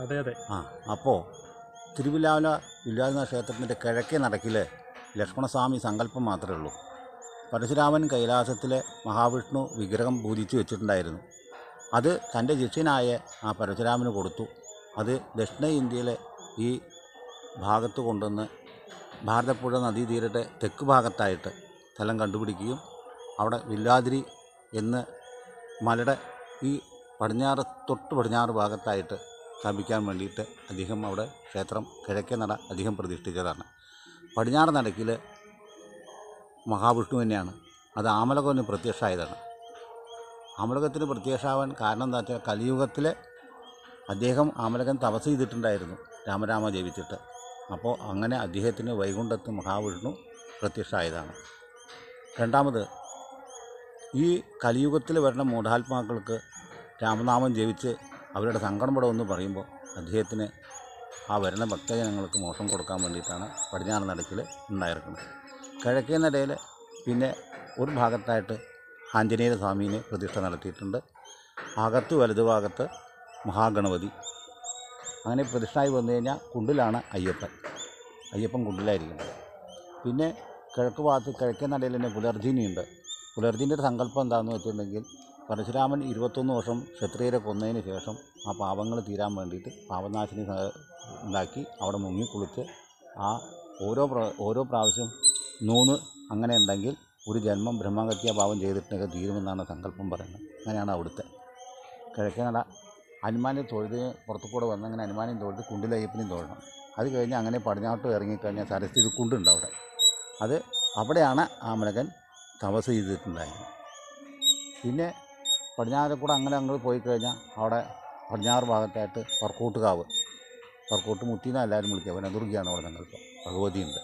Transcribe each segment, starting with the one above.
അതെ അതെ ആ അപ്പോൾ തിരുവില്ലാമല വില്ലാതിന ക്ഷേത്രത്തിൻ്റെ കിഴക്കേ നടക്കിൽ ലക്ഷ്മണസ്വാമി സങ്കല്പം മാത്രമേ ഉള്ളൂ പരശുരാമൻ കൈലാസത്തിലെ മഹാവിഷ്ണു വിഗ്രഹം പൂജിച്ച് വെച്ചിട്ടുണ്ടായിരുന്നു അത് തൻ്റെ ശിഷ്യനായ ആ പരശുരാമന് കൊടുത്തു അത് ദക്ഷിണ ഇന്ത്യയിലെ ഈ ഭാഗത്ത് കൊണ്ടുവന്ന് ഭാരതപ്പുഴ നദീതീരത്തെ തെക്ക് ഭാഗത്തായിട്ട് സ്ഥലം കണ്ടുപിടിക്കുകയും അവിടെ വില്ലാതിരി എന്ന് മലയുടെ ഈ പടിഞ്ഞാറ് തൊട്ട് പടിഞ്ഞാറ് ഭാഗത്തായിട്ട് സ്ഥാപിക്കാൻ വേണ്ടിയിട്ട് അദ്ദേഹം അവിടെ ക്ഷേത്രം കിഴക്കേ നട അദ്ദേഹം പ്രതിഷ്ഠിച്ചതാണ് പടിഞ്ഞാറ് നടക്കിൽ മഹാവിഷ്ണു തന്നെയാണ് അത് ആമലകത്തിന് പ്രത്യക്ഷമായതാണ് ആമലകത്തിന് പ്രത്യക്ഷമാവാൻ കാരണം എന്താ വെച്ചാൽ കലിയുഗത്തിൽ അദ്ദേഹം ആമലകൻ തപസ് ചെയ്തിട്ടുണ്ടായിരുന്നു രാമരാമ ജപിച്ചിട്ട് അപ്പോൾ അങ്ങനെ അദ്ദേഹത്തിന് വൈകുണ്ഠത്ത് മഹാവിഷ്ണു പ്രത്യക്ഷമായതാണ് രണ്ടാമത് ഈ കലിയുഗത്തിൽ വരുന്ന മൂഢാത്മാക്കൾക്ക് രാമനാമം ജപിച്ച് അവരുടെ സങ്കടപ്പെടമെന്ന് പറയുമ്പോൾ അദ്ദേഹത്തിന് ആ വരുന്ന ഭക്തജനങ്ങൾക്ക് മോഷം കൊടുക്കാൻ വേണ്ടിയിട്ടാണ് പടിഞ്ഞാറ് നടക്കിൽ ഉണ്ടായിരിക്കുന്നത് കിഴക്കേ നടയിൽ പിന്നെ ഒരു ഭാഗത്തായിട്ട് ആഞ്ജനേയ സ്വാമീനെ പ്രതിഷ്ഠ നടത്തിയിട്ടുണ്ട് അകത്ത് വലതുഭാഗത്ത് മഹാഗണപതി അങ്ങനെ പ്രതിഷ്ഠയായി വന്നു കഴിഞ്ഞാൽ കുണ്ടിലാണ് അയ്യപ്പൻ അയ്യപ്പൻ കുണ്ടിലായിരിക്കുന്നത് പിന്നെ കിഴക്ക് ഭാഗത്ത് കിഴക്കേ നടയിൽ തന്നെ പുലർജീനിയുണ്ട് പുലർജീൻ്റെ ഒരു സങ്കല്പം എന്താണെന്ന് വെച്ചിട്ടുണ്ടെങ്കിൽ പരശുരാമൻ ഇരുപത്തൊന്ന് വർഷം ക്ഷത്രിയരെ കൊന്നതിന് ശേഷം ആ പാപങ്ങൾ തീരാൻ വേണ്ടിയിട്ട് പാപനാശിനി സ- ഉണ്ടാക്കി അവിടെ മുങ്ങിക്കുളിച്ച് ആ ഓരോ പ്ര- ഓരോ പ്രാവശ്യം നൂന്ന് അങ്ങനെ ഉണ്ടെങ്കിൽ ഒരു ജന്മം ബ്രഹ്മഹത്യാ പാപം ചെയ്തിട്ടൊക്കെ തീരുമെന്നാണ് സങ്കല്പം പറയുന്നത് അങ്ങനെയാണ് അവിടുത്തെ കിഴക്കേ നട ഹനുമാനെ തൊഴുത് പുറത്തു കൂടെ വന്ന് അങ്ങനെ ഹനുമാനെയും തൊഴുത് കുണ്ടിലയ്യപ്പനെയും തൊഴണം അത് കഴിഞ്ഞ് അങ്ങനെ പടിഞ്ഞാട്ട് ഇറങ്ങിക്കഴിഞ്ഞാൽ സരസ്വതി കുണ്ടുണ്ട് അവിടെ അത് അവിടെയാണ് ആമലകൻ തപസ് ചെയ്തിട്ടുണ്ടായത് പിന്നെ പടിഞ്ഞാറ് കൂടെ അങ്ങനെ അങ്ങോട്ട് പോയി കഴിഞ്ഞാൽ അവിടെ പടിഞ്ഞാറ് ഭാഗത്തായിട്ട് പറക്കൂട്ടുകാവ് പറക്കൂട്ട് മുത്തിന്ന് എല്ലാവരും വിളിക്കുക വനദുർഗയാണ് അവിടെ സങ്കല്പം ഭഗവതിയുണ്ട്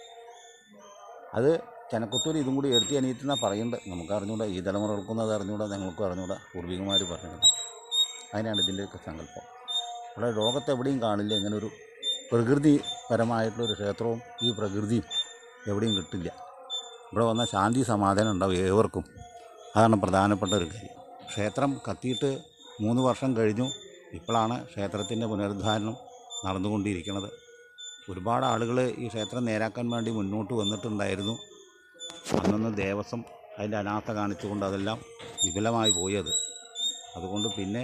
അത് ചെനക്കുത്തൂർ ഇതും കൂടി എടുത്തി അനിയത്തിനാ പറയുന്നുണ്ട് നമുക്ക് അറിഞ്ഞൂടാ ഈ തലമുറകൾക്കൊന്നും അത് അറിഞ്ഞൂടാ ഞങ്ങൾക്കും അറിഞ്ഞൂടാ പൂർവികന്മാർ പറഞ്ഞിട്ടുണ്ട് അതിനാണ് ഇതിൻ്റെയൊക്കെ സങ്കല്പം ഇവിടെ ലോകത്ത് എവിടെയും കാണില്ല ഇങ്ങനെ ഒരു പ്രകൃതിപരമായിട്ടുള്ളൊരു ക്ഷേത്രവും ഈ പ്രകൃതിയും എവിടെയും കിട്ടില്ല ഇവിടെ വന്ന ശാന്തി സമാധാനം ഉണ്ടാവും ഏവർക്കും അതാണ് പ്രധാനപ്പെട്ട ഒരു കാര്യം ക്ഷേത്രം കത്തിയിട്ട് മൂന്ന് വർഷം കഴിഞ്ഞു ഇപ്പോഴാണ് ക്ഷേത്രത്തിൻ്റെ പുനരുദ്ധാരണം നടന്നുകൊണ്ടിരിക്കുന്നത് ഒരുപാട് ആളുകൾ ഈ ക്ഷേത്രം നേരാക്കാൻ വേണ്ടി മുന്നോട്ട് വന്നിട്ടുണ്ടായിരുന്നു അന്നൊന്ന് ദേവസ്വം അതിൻ്റെ അനാഥ കാണിച്ചുകൊണ്ട് അതെല്ലാം വിപുലമായി പോയത് അതുകൊണ്ട് പിന്നെ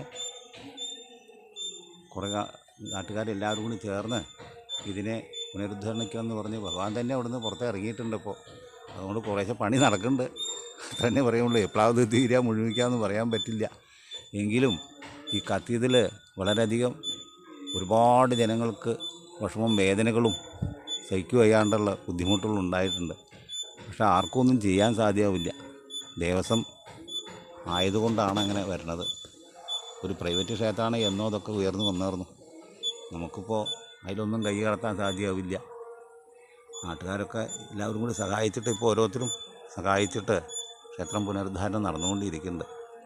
കുറേ കാ- നാട്ടുകാരെല്ലാവരും കൂടി ചേർന്ന് ഇതിനെ പുനരുദ്ധരണിക്കാമെന്ന് പറഞ്ഞ് ഭഗവാൻ തന്നെ അവിടുന്ന് പുറത്ത് ഇറങ്ങിയിട്ടുണ്ട് ഇപ്പോൾ അതുകൊണ്ട് കുറേശ്ശെ പണി നടക്കുന്നുണ്ട് തന്നെ പറയുള്ളൂ എപ്പോഴാത് തീരുക മുഴുമിക്കാമെന്ന് പറയാൻ പറ്റില്ല എങ്കിലും ഈ കത്തീതിൽ വളരെയധികം ഒരുപാട് ജനങ്ങൾക്ക് വിഷമം വേദനകളും സഹിക്കു വയ്യാണ്ടുള്ള ബുദ്ധിമുട്ടുകളും ഉണ്ടായിട്ടുണ്ട് പക്ഷെ ആർക്കും ഒന്നും ചെയ്യാൻ സാധ്യമാവില്ല ദേവസ്വം ആയതുകൊണ്ടാണ് അങ്ങനെ വരുന്നത് ഒരു പ്രൈവറ്റ് ക്ഷേത്രമാണ് എന്നോ അതൊക്കെ ഉയർന്നു വന്നേർന്നു നമുക്കിപ്പോൾ അതിലൊന്നും കൈ കടത്താൻ സാധ്യമാവില്ല നാട്ടുകാരൊക്കെ എല്ലാവരും കൂടി സഹായിച്ചിട്ട് ഇപ്പോൾ ഓരോരുത്തരും സഹായിച്ചിട്ട് ക്ഷേത്രം പുനരുദ്ധാരണം നടന്നുകൊണ്ടിരിക്കുന്നുണ്ട്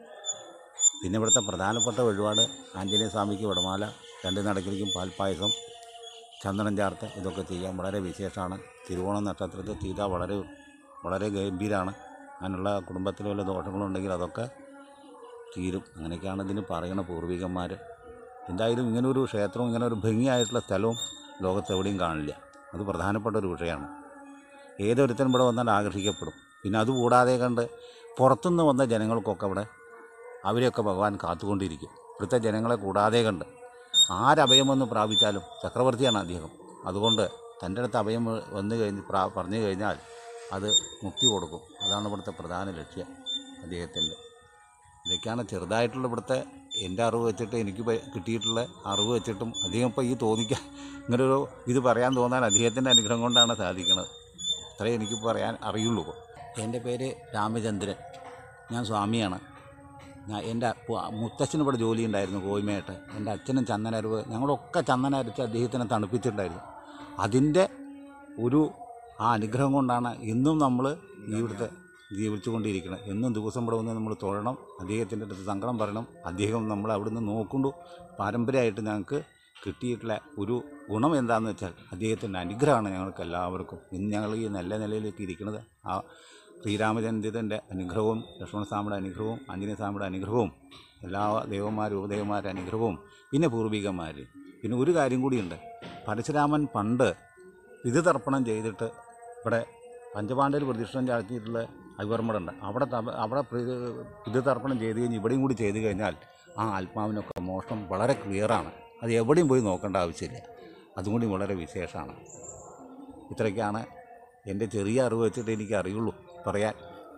പിന്നെ ഇവിടുത്തെ പ്രധാനപ്പെട്ട വഴിപാട് ആഞ്ജനേയ സ്വാമിക്ക് വടമാല രണ്ട് നടക്കിലേക്കും പാൽപ്പായസം ചന്ദനം ചേർത്ത് ഇതൊക്കെ ചെയ്യാൻ വളരെ വിശേഷമാണ് തിരുവോണം നക്ഷത്രത്തിൽ തീറ്റ വളരെ വളരെ ഗംഭീരമാണ് അതിനുള്ള കുടുംബത്തിൽ വല്ല ദോഷങ്ങളുണ്ടെങ്കിൽ അതൊക്കെ തീരും അങ്ങനെയൊക്കെയാണ് ഇതിന് പറയണ പൂർവികന്മാർ എന്തായാലും ഇങ്ങനൊരു ക്ഷേത്രവും ഇങ്ങനെ ഒരു ഭംഗിയായിട്ടുള്ള സ്ഥലവും ലോകത്ത് എവിടെയും കാണില്ല അത് പ്രധാനപ്പെട്ട ഒരു വിഷയമാണ് ഏതൊരുത്തനും ഇവിടെ വന്നാൽ ആകർഷിക്കപ്പെടും പിന്നെ അതുകൂടാതെ കണ്ട് പുറത്തുനിന്ന് വന്ന ജനങ്ങൾക്കൊക്കെ ഇവിടെ അവരെയൊക്കെ ഭഗവാൻ കാത്തുകൊണ്ടിരിക്കും ഇവിടുത്തെ ജനങ്ങളെ കൂടാതെ കണ്ട് ആരഭയം വന്ന് പ്രാപിച്ചാലും ചക്രവർത്തിയാണ് അദ്ദേഹം അതുകൊണ്ട് തൻ്റെ അടുത്ത് അഭയം വന്നു കഴിഞ്ഞ് പ്രാ പറഞ്ഞു കഴിഞ്ഞാൽ അത് മുക്തി കൊടുക്കും അതാണ് ഇവിടുത്തെ പ്രധാന ലക്ഷ്യം അദ്ദേഹത്തിൻ്റെ ഇതൊക്കെയാണ് ചെറുതായിട്ടുള്ള ഇവിടുത്തെ എൻ്റെ അറിവ് വെച്ചിട്ട് എനിക്ക് പ- കിട്ടിയിട്ടുള്ള അറിവ് വെച്ചിട്ടും അദ്ദേഹം ഇപ്പോൾ ഈ തോന്നിക്കാൻ ഇങ്ങനൊരു ഇത് പറയാൻ തോന്നാൻ അദ്ദേഹത്തിൻ്റെ അനുഗ്രഹം കൊണ്ടാണ് സാധിക്കുന്നത് അത്രേ എനിക്ക് പറയാൻ അറിയുള്ളൂ ഇപ്പോൾ എൻ്റെ പേര് രാമചന്ദ്രൻ ഞാൻ സ്വാമിയാണ് ഞാൻ എൻ്റെ പു- മുത്തച്ഛന് ഇവിടെ ജോലി ഉണ്ടായിരുന്നു കോയ്മയായിട്ട് എൻ്റെ അച്ഛനും ചന്ദനരവ് ഞങ്ങളൊക്കെ ചന്ദനരച്ച് അദ്ദേഹത്തിനെ തണുപ്പിച്ചിട്ടുണ്ടായിരുന്നു അതിൻ്റെ ഒരു ആ അനുഗ്രഹം കൊണ്ടാണ് ഇന്നും നമ്മൾ ഇവിടുത്തെ ജീവിച്ചുകൊണ്ടിരിക്കുന്നത് എന്നും ദിവസം ഇവിടെ വന്ന് നമ്മൾ തൊഴണം അദ്ദേഹത്തിൻ്റെ അടുത്ത് സങ്കടം പറയണം അദ്ദേഹം നമ്മൾ അവിടുന്ന് നോക്കൊണ്ടു പാരമ്പര്യമായിട്ട് ഞങ്ങൾക്ക് കിട്ടിയിട്ടുള്ള ഒരു ഗുണം എന്താണെന്ന് വെച്ചാൽ അദ്ദേഹത്തിൻ്റെ അനുഗ്രഹമാണ് ഞങ്ങൾക്ക് എല്ലാവർക്കും ഇന്ന് ഞങ്ങൾ ഈ നല്ല നിലയിലേക്ക് ഇരിക്കുന്നത് ആ ശ്രീരാമചന്ദ്രൻ്റെ അനുഗ്രഹവും ലക്ഷ്മണസ്വാമിയുടെ അനുഗ്രഹവും ആഞ്ജനേയ സ്വാമിയുടെ അനുഗ്രഹവും എല്ലാ ദേവന്മാരും ഉപദേവന്മാരുടെ അനുഗ്രഹവും പിന്നെ പൂർവികന്മാർ പിന്നെ ഒരു കാര്യം കൂടിയുണ്ട് പരശുരാമൻ പണ്ട് പിതൃതർപ്പണം ചെയ്തിട്ട് ഇവിടെ പഞ്ചപാണ്ഡവർ പ്രതിഷ്ഠം ചാഴ്ത്തിയിട്ടുള്ള അവിവർമ്മടുണ്ട് അവിടെ തപ- അവിടെ പിതൃതർപ്പണം ചെയ്ത് കഴിഞ്ഞ് ഇവിടെയും കൂടി ചെയ്ത് കഴിഞ്ഞാൽ ആ ആത്മാവിനൊക്കെ മോഷണം വളരെ ക്ലിയറാണ് അത് എവിടെയും പോയി നോക്കേണ്ട ആവശ്യമില്ല അതും കൂടി വളരെ വിശേഷമാണ് ഇത്രയൊക്കെയാണ് എൻ്റെ ചെറിയ അറിവ് വെച്ചിട്ട് എനിക്ക് അറിയുള്ളൂ പറയാൻ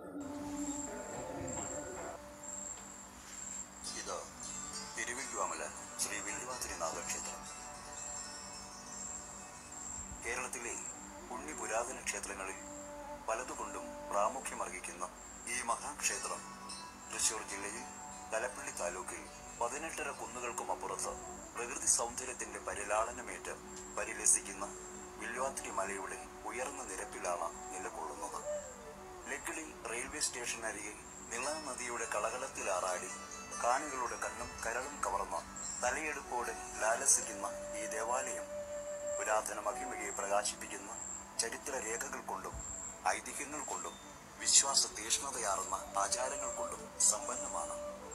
ഇത് തിരുവില്ലുവാമല ശ്രീ വില്ലുവാതിരിനാഥ ക്ഷേത്രം കേരളത്തിലെ പുണ്യ പുരാതന ക്ഷേത്രങ്ങളിൽ പലതുകൊണ്ടും പ്രാമുഖ്യമർഹിക്കുന്ന ഈ മഹാക്ഷേത്രം തൃശൂർ ജില്ലയിൽ തലപ്പള്ളി താലൂക്കിൽ പതിനെട്ടര കുന്നുകൾക്കും അപ്പുറത്ത് പ്രകൃതി സൗന്ദര്യത്തിന്റെ പരിലാളനമേറ്റ് പരിലസിക്കുന്ന വില്ലുവാത്തിരി മലയുടെ ഉയർന്ന നിരപ്പിലാണ് നിലകൊള്ളുന്നത് ലക്കിളി റെയിൽവേ സ്റ്റേഷനരികെ നിള നദിയുടെ കളകളത്തിലാറാടി കാണികളുടെ കണ്ണും കരളും കവർന്ന് തലയെടുപ്പോടെ ലാലസിക്കുന്ന ഈ ദേവാലയം പുരാതന മഹിമയെ പ്രകാശിപ്പിക്കുന്ന ചരിത്ര രേഖകൾ കൊണ്ടും ഐതിഹ്യങ്ങൾ കൊണ്ടും വിശ്വാസ തീഷ്ണതയാർന്ന ആചാരങ്ങൾ കൊണ്ടും സമ്പന്നമാണ്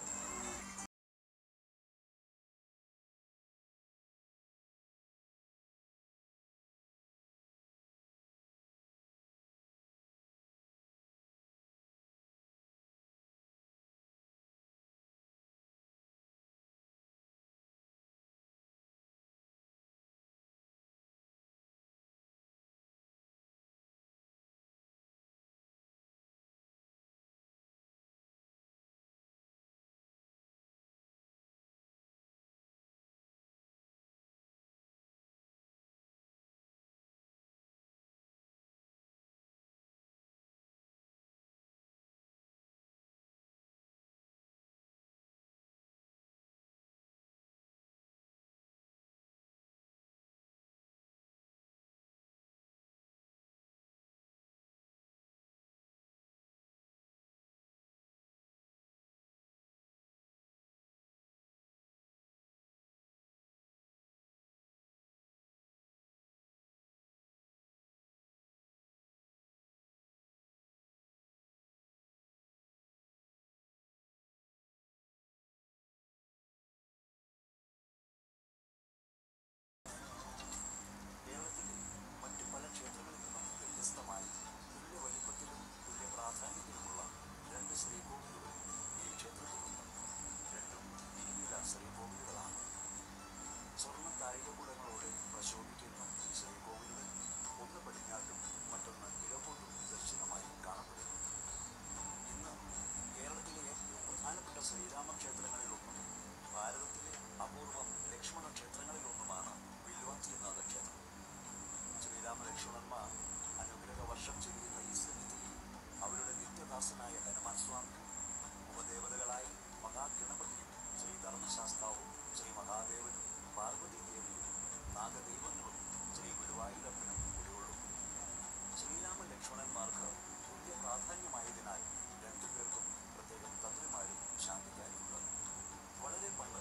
കേരളത്തിലെ മറ്റു പല ക്ഷേത്രങ്ങളിൽ നിന്നും വ്യത്യസ്തമായി തുല്യ വലിപ്പത്തിലും തുല്യ പ്രാധാന്യത്തിലുമുള്ള രണ്ട് ശ്രീകോവിലുകൾ ഈ ക്ഷേത്രത്തിലുണ്ട് രണ്ടും ഇരുനില ശ്രീകോവിലുകളാണ് സ്വർണ്ണ താഴികക്കുടങ്ങളോടെ പ്രശോഭിക്കുന്ന ഈ ശ്രീകോവിലുകൾ ഒന്ന് പടിഞ്ഞാട്ടും മറ്റൊന്ന് കിഴക്കോട്ടും ദർശനമായി കാണപ്പെടുന്നു ഇന്ന് കേരളത്തിലെ ഏറ്റവും പ്രധാനപ്പെട്ട ശ്രീരാമക്ഷേത്രങ്ങളിലൊന്നും ഭാരതത്തിലെ അപൂർവം ലക്ഷ്മണ ക്ഷേത്രങ്ങളിലൊന്നുമാണ് വില്വാത്തിനാഥ ക്ഷേത്രം ശ്രീരാമ ലക്ഷ്മണന്മാർ അനുഗ്രഹ വർഷം ചെയ്യുന്ന ഈ സന്നിധിയിൽ അവരുടെ നിത്യദാസനായ ഹനുമാൻ സ്വാമിയും ഉപദേവതകളായി മഹാഗണപതിയും ശ്രീ ധർമ്മശാസ്താവും ശ്രീ മഹാദേവനും പാർവതി ദേവിയും നാഗദൈവങ്ങളും ശ്രീ ഗുരുവായൂരപ്പനും കുടികൊള്ളും ശ്രീരാമ ലക്ഷ്മണന്മാർക്ക് തുല്യ പ്രാധാന്യമായതിനാൽ രണ്ടുപേർക്കും പ്രത്യേകം തന്ത്രിമാരും ശാന്തിക്കാരുമുണ്ട് വളരെ പണ്ട്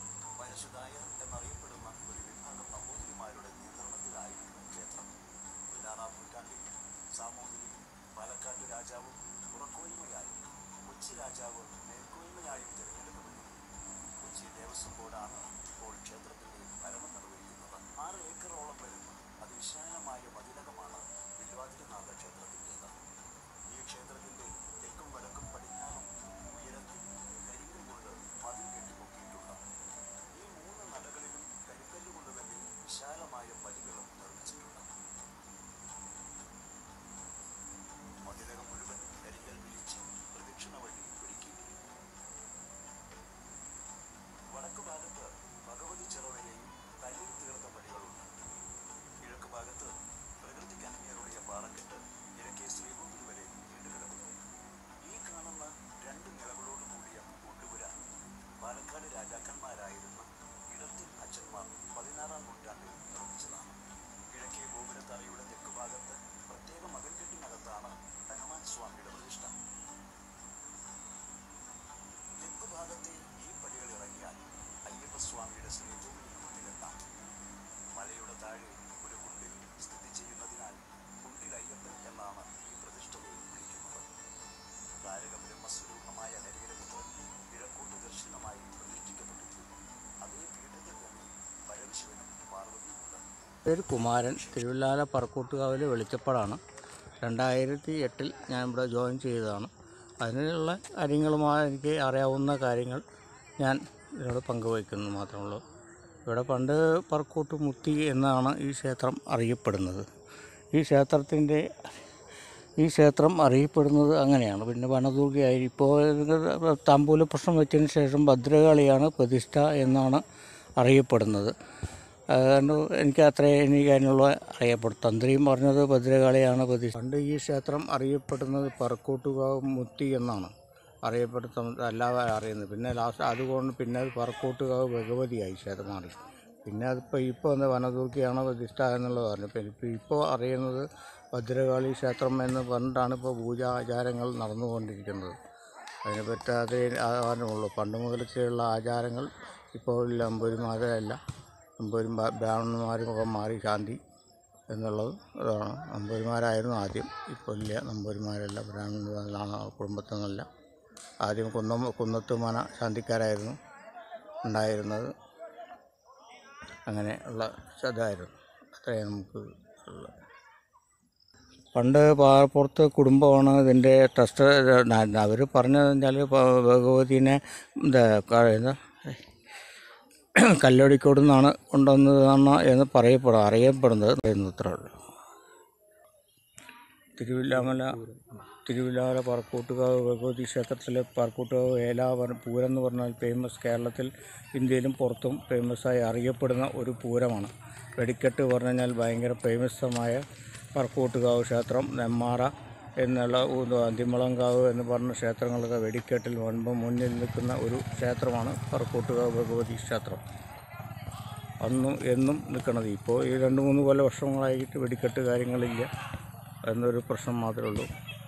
പരശുദായർ എന്നറിയപ്പെടുന്ന ഒരു വിഭാഗം നമ്പൂതിരിമാരുടെ നിയന്ത്രണത്തിലായിരുന്നു ക്ഷേത്രം പതിനാറാം നൂറ്റാണ്ടിൽ സാമൂതിരിയും പാലക്കാട്ട് രാജാവും പുറക്കോയ്മയായും കൊച്ചി രാജാവ് മേൽക്കോയ്മയായും തിരഞ്ഞെടുക്കപ്പെട്ടു കൊച്ചി ദേവസ്വം ബോർഡാണ് ഇപ്പോൾ ക്ഷേത്രത്തിന്റെ ഭരണം നിർവഹിക്കുന്നത് ആറ് ഏക്കറോളം വരുന്ന അതിവിശാലമായ മതിലകമാണ് വില്വാതിരിനാഥ ക്ഷേത്രത്തിൻ്റെത് ഈ ക്ഷേത്രത്തിന്റെ തെക്കും വടക്കും പടിഞ്ഞാറും ഉയരത്തിൽ കരിങ്കൽ കൊണ്ട് മതിൽ കെട്ടിപ്പൊക്കിയിട്ടുണ്ട് ഈ മൂന്ന് നടകളിലും കരിക്കല്ല് കൊണ്ട് തന്നെ വിശാലമായ പടികളും നിർമ്മിച്ചിട്ടുണ്ട് മതിലകം മുഴുവൻ കരിങ്കൽ വിരിച്ച് പ്രദക്ഷിണ വഴി ഒരുക്കിയിട്ടിരിക്കുന്നു വടക്കു ഭാഗത്ത് ഭഗവതി ചിറവരെയും കല്ലിൽ തീർത്ത പടികളുണ്ട് കിഴക്ക് ഭാഗത്ത് പ്രകൃതിക്കനുമേറുള്ള പാറക്കെട്ട് പേര് കുമാരൻ തിരുവല്ലാല പറക്കൂട്ടുകാവിലെ വെളിച്ചപ്പാടാണ് രണ്ടായിരത്തി എട്ടിൽ ഞാൻ ഇവിടെ ജോയിൻ ചെയ്തതാണ് അതിനുള്ള കാര്യങ്ങളുമായി എനിക്ക് അറിയാവുന്ന കാര്യങ്ങൾ ഞാൻ ഇതിനോട് പങ്കുവയ്ക്കുന്നു മാത്രമുള്ളൂ ഇവിടെ പണ്ട് പറക്കൂട്ട് മുത്തി എന്നാണ് ഈ ക്ഷേത്രം അറിയപ്പെടുന്നത് ഈ ക്ഷേത്രത്തിൻ്റെ ഈ ക്ഷേത്രം അറിയപ്പെടുന്നത് അങ്ങനെയാണ് പിന്നെ വനദുർഗയായി ഇപ്പോൾ താമ്പൂല പ്രശ്നം വെച്ചതിന് ശേഷം ഭദ്രകാളിയാണ് പ്രതിഷ്ഠ എന്നാണ് അറിയപ്പെടുന്നത് അതുകൊണ്ട് എനിക്ക് അത്രേ എനിക്ക് അതിനുള്ള അറിയപ്പെടും തന്ത്രിയും പറഞ്ഞത് ഭദ്രകാളിയാണ് പ്രതിഷ്ഠ പണ്ട് ഈ ക്ഷേത്രം അറിയപ്പെടുന്നത് പറക്കോട്ടുകാവ് മുത്തി എന്നാണ് അറിയപ്പെടുത്തുന്നത് അല്ലാതെ അറിയുന്നത് പിന്നെ ലാസ്റ്റ് അതുകൊണ്ട് പിന്നെ അത് പറക്കോട്ടുകാവ് ഭഗവതിയായി ക്ഷേത്രം മാറി പിന്നെ അതിപ്പോൾ ഇപ്പോൾ എന്താ വനദുർഗയാണ് പ്രതിഷ്ഠ എന്നുള്ളത് പറഞ്ഞു പിന്നെ ഇപ്പോൾ ഇപ്പോൾ അറിയുന്നത് ഭദ്രകാളി ക്ഷേത്രം എന്ന് പറഞ്ഞിട്ടാണ് ഇപ്പോൾ പൂജാ ആചാരങ്ങൾ നടന്നുകൊണ്ടിരിക്കുന്നത് അതിനെ പറ്റാതെ ആചാരമുള്ളൂ പണ്ട് മുതലൊക്കെയുള്ള ആചാരങ്ങൾ ഇപ്പോൾ ഇല്ല അമ്പൂരിമാരല്ല അമ്പൂരും ബ്രാഹ്മണന്മാരും ഒക്കെ മാറി ശാന്തി എന്നുള്ളത് അതാണ് നമ്പൂരിമാരായിരുന്നു ആദ്യം ഇപ്പോൾ ഇല്ല നമ്പൂരിമാരല്ല ബ്രാഹ്മണ കുടുംബത്തിൽ നിന്നല്ല ആദ്യം കുന്നം കുന്നത്തുമന ശാന്തിക്കാരായിരുന്നു ഉണ്ടായിരുന്നത് അങ്ങനെ ഉള്ള ഇതായിരുന്നു അത്രയും നമുക്ക് ഉള്ള പണ്ട് പാറപ്പുറത്ത് കുടുംബമാണ് ഇതിൻ്റെ ട്രസ്റ്റ് അവർ പറഞ്ഞത് വെച്ചാൽ ഭഗവതിനെ എന്താ ക- എന്താ കല്ലടിക്കോട് നിന്നാണ് കൊണ്ടുവന്നതാണ് എന്ന് പറയപ്പെടും അറിയപ്പെടുന്നത് എന്ന് ഇത്രേ ഉള്ളൂ തിരുവില്ലാമല തിരുവില്ലാമല പറക്കൂട്ടുകാവ് ഭഗവതി ക്ഷേത്രത്തിലെ പറക്കൂട്ടുകാവ് ഏലാവരം പൂരം എന്ന് പറഞ്ഞാൽ ഫേമസ് കേരളത്തിൽ ഇന്ത്യയിലും പുറത്തും ഫേമസായി അറിയപ്പെടുന്ന ഒരു പൂരമാണ് വെടിക്കെട്ട് പറഞ്ഞു കഴിഞ്ഞാൽ ഭയങ്കര ഫേമസമായ പറക്കൂട്ടുകാവ് ക്ഷേത്രം നെമ്മാറ എന്നുള്ള ഒരു അന്തിമുളങ്കാവ് എന്ന് പറഞ്ഞ ക്ഷേത്രങ്ങളൊക്കെ വെടിക്കെട്ടിൽ മുൻപ് മുന്നിൽ നിൽക്കുന്ന ഒരു ക്ഷേത്രമാണ് പറക്കൂട്ടുകാവ് ഭഗവതി ക്ഷേത്രം അന്നും എന്നും നിൽക്കണത് ഇപ്പോൾ ഈ രണ്ട് മൂന്ന് കൊല്ല വർഷങ്ങളായിട്ട് വെടിക്കെട്ട് കാര്യങ്ങളില്ല എന്നൊരു പ്രശ്നം മാത്രമേ ഉള്ളൂ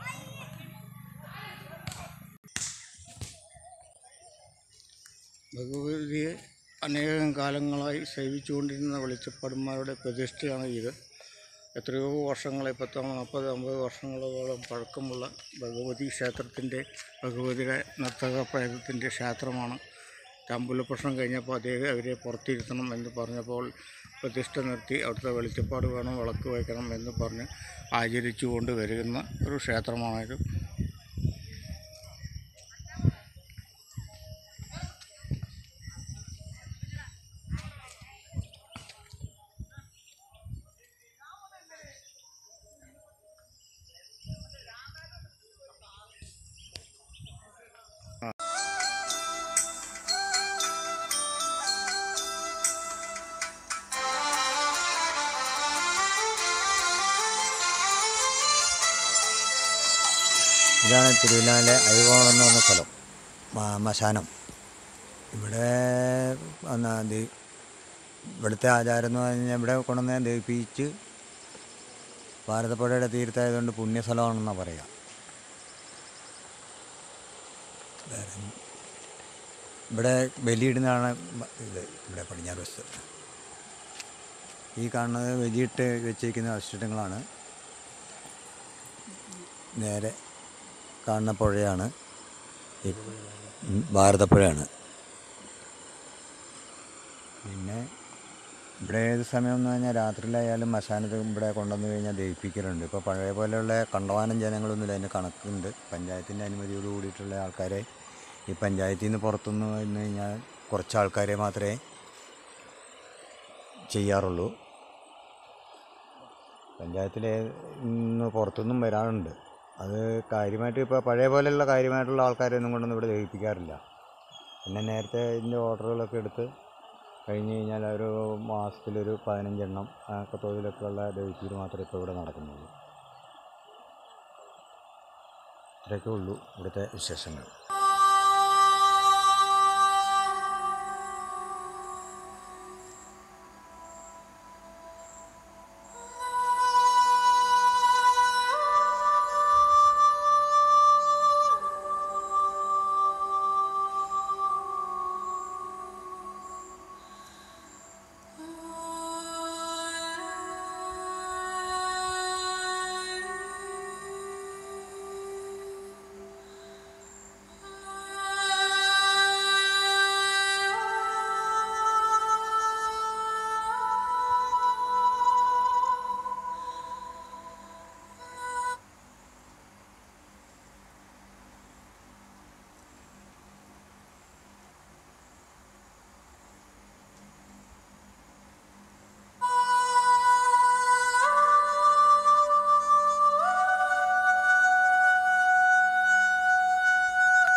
ഭഗവതിയെ അനേകം കാലങ്ങളായി സേവിച്ചുകൊണ്ടിരുന്ന വെളിച്ചപ്പാടന്മാരുടെ പ്രതിഷ്ഠയാണ് ഇത് എത്രയോ വർഷങ്ങളെ പത്ത് നാൽപ്പത് അമ്പത് വർഷങ്ങളോളം പഴക്കമുള്ള ഭഗവതി ക്ഷേത്രത്തിൻ്റെ ഭഗവതിയുടെ നർത്തക പ്രേതത്തിൻ്റെ ക്ഷേത്രമാണ് തമ്പുല പ്രശ്നം കഴിഞ്ഞപ്പോൾ അദ്ദേഹം അവരെ പുറത്തിരുത്തണം എന്ന് പറഞ്ഞപ്പോൾ പ്രതിഷ്ഠ നിർത്തി അവിടുത്തെ വെളിച്ചപ്പാട് വേണം വിളക്ക് വയ്ക്കണം എന്ന് പറഞ്ഞ് ആചരിച്ചു കൊണ്ട് വരുന്ന ഒരു ക്ഷേത്രമാണിത് ഇതാണ് തിരുവല്ലായിലെ അയ്യകോണം എന്ന് പറഞ്ഞ സ്ഥലം മ- മശാനം ഇവിടെ വന്ന ദി- ഇവിടുത്തെ ആചാരം എന്ന് പറഞ്ഞാൽ ഇവിടെ കൊണ്ടുവന്ന് ദഹിപ്പിച്ച് ഭാരതപ്പുഴയുടെ തീരത്തായതുകൊണ്ട് പുണ്യസ്ഥലമാണെന്നാണ് പറയുക വേറെ ഇവിടെ ബലിയിടുന്നതാണ് മ- ഇത് ഇവിടെ പടിഞ്ഞാറ് വശത്ത് ഈ കാണുന്നത് ബലിയിട്ട് വെച്ചിരിക്കുന്ന അവശിഷ്ടങ്ങളാണ് നേരെ കാണുന്ന പുഴയാണ് ഈ ഉം, ഭാരതപ്പുഴയാണ് പിന്നെ ഇവിടെ ഏത് സമയം എന്ന് പറഞ്ഞാൽ രാത്രിയിലായാലും മശാനത്ത് ഇവിടെ കൊണ്ടുവന്ന് കഴിഞ്ഞാൽ ദഹിപ്പിക്കലുണ്ട് ഇപ്പോൾ പഴയ പോലെയുള്ള കണ്ടവാനം ജനങ്ങളൊന്നുമില്ല അതിന് കണക്കുണ്ട് പഞ്ചായത്തിൻ്റെ അനുമതിയോട് കൂടിയിട്ടുള്ള ആൾക്കാരെ ഈ പഞ്ചായത്തിൽ നിന്ന് പുറത്തുനിന്ന് വന്നു കഴിഞ്ഞാൽ കുറച്ച് ആൾക്കാരെ മാത്രമേ ചെയ്യാറുള്ളൂ പഞ്ചായത്തിലെ നിന്ന് പുറത്തുനിന്നും വരാറുണ്ട് അത് കാര്യമായിട്ട് ഇപ്പോൾ പഴയ പോലെയുള്ള കാര്യമായിട്ടുള്ള ആൾക്കാരെയൊന്നും കൊണ്ടൊന്നും ഇവിടെ ദഹിപ്പിക്കാറില്ല പിന്നെ നേരത്തെ ഇതിൻ്റെ ഓർഡറുകളൊക്കെ എടുത്ത് കഴിഞ്ഞ് കഴിഞ്ഞാൽ ഒരു മാസത്തിലൊരു പതിനഞ്ചെണ്ണം ഒക്കെ തോതിലൊക്കെ ഉള്ള ദഹിപ്പിൽ മാത്രമേ ഇപ്പോൾ ഇവിടെ നടക്കുന്നുള്ളൂ ഇത്രയൊക്കെ ഉള്ളൂ ഇവിടുത്തെ വിശേഷങ്ങൾ